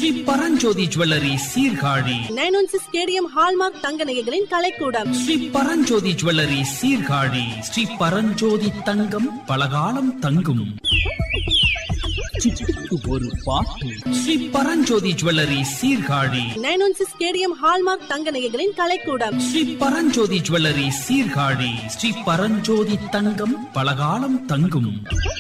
Sri Paranjothi jewellery Sirkazhi nine one six KDM hallmark தங்க நகைகளின் கலைக்கூடம் ஸ்ரீ பரஞ்சோதி ஜுவல்லரி சீர்காழி ஸ்ரீ பரஞ்சோதி தங்கம் பலகாலம் தங்கும் சிட்டுக்கு ஒரு பாட்டு Shri Paranjothi jewellery Sirkazhi nine one six KDM hallmark தங்க நகைகளின் கலைக்கூடம் ஸ்ரீ பரஞ்சோதி ஜுவல்லரி சீர்காழி ஸ்ரீ பரஞ்சோதி தங்கம் பலகாலம் தங்கும்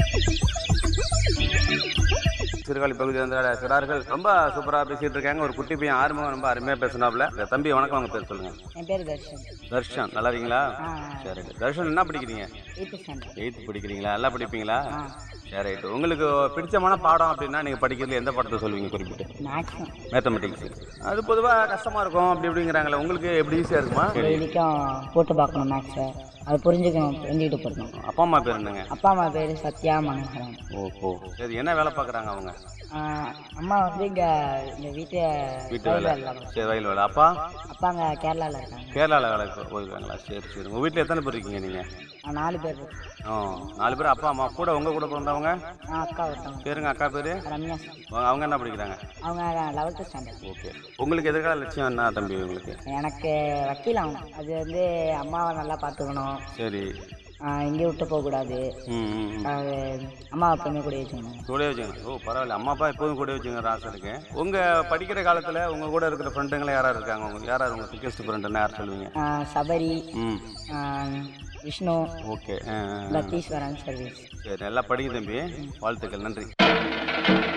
சீர்காழி பகுதியில் இருந்த சிறார்கள் ரொம்ப சூப்பரா பேசிட்டு இருக்காங்க ஒரு குட்டி பையன் ஆறுமுகம் ரொம்ப அருமையா பேசினாப்ல தம்பி வணக்கம் உங்க பேர் சொல்லுங்க என் பேர் தர்ஷன் தர்ஷன் நல்லா இருக்கீங்களா ஆ சரி தர்ஷன் என்ன படிக்கிறீங்க எயித்து ஸ்டாண்டர்ட் எயித்து படிக்கிறீங்களா நல்லா படிப்பீங்களா ஆ சரி ரைட்டு உங்களுக்கு பிடிச்சமான பாடம் அப்படின்னா நீங்க படிக்கிறதுல எந்த பாடத்தை சொல்லுவீங்க குறிப்பிட்டு மேக்ஸிமம் மேத்தமெட்டிக்ஸ் அது பொதுவாக கஷ்டமா இருக்கும் அப்படி இப்படிங்கிறாங்களே உங்களுக்கு எப்படி ஈஸியா இருக்குமா டெய்லிக்கும் போட்டு பார்க்கணும் மேக்ஸை அது புரிஞ்சுக்கணும் புரிஞ்சுக்கிட்டு போடணும் அப்பா அம்மா பேர் என்னங்க அப்பா அம்மா பேர் சத்யா மனோகரன் ஓஹோ சரி என்ன வேலை பார்க்குறாங்க அவங்க ஆஹ் அம்மா வந்து இங்கே இந்த வீட்டு வீட்டு வேலை வேலை சரி வயல் வேலை அப்பா அப்பா அங்கே கேரளாவில் இருக்காங்க கேரளாவில் வேலை போயிருக்காங்களா சரி சரி உங்கள் வீட்டில் எத்தனை பேர் இருக்கீங்க நீங்கள் நான் நாலு பேர் இருக்கோம். ஓ நாலு பேர் அப்பா அம்மா கூட உங்க கூட பிறந்தவங்க நான் அக்கா ஒருத்தவங்க பேருங்க அக்கா பேரு ரம்யா சார். அவங்க என்ன படிக்கிறாங்க அவங்க லெவல்த்து ஸ்டாண்டர்ட் ஓகே உங்களுக்கு எதிர்கால லட்சியம் என்ன தம்பி உங்களுக்கு எனக்கு வக்கீல் ஆகணும் அது வந்து அம்மாவை நல்லா பார்த்துக்கணும் சரி ஆஹ் எங்கேயும் விட்டு போகக்கூடாது ம் ம், ம் அது அம்மா எப்பவுமே கூட வச்சுக்கணும் கூட வச்சுங்க ஓ பரவாயில்ல அம்மா அப்பா எப்போதும் கூட வச்சுங்க ஆசை இருக்கு உங்க படிக்கிற காலத்துல உங்க கூட இருக்கிற ஃப்ரெண்டுங்களா யாரா இருக்காங்க உங்க யாரா உங்க திக்கஸ்ட் ஃப்ரெண்டுன்னு யார் சொல்லுவீங்க ஆஹ் சபரி ம் ஆஹ் விஷ்ணு ஓகே லத்தீஸ்வரன் சர்வீஸ் சரி நல்லா படிங்க தம்பி வாழ்த்துக்கள் நன்றி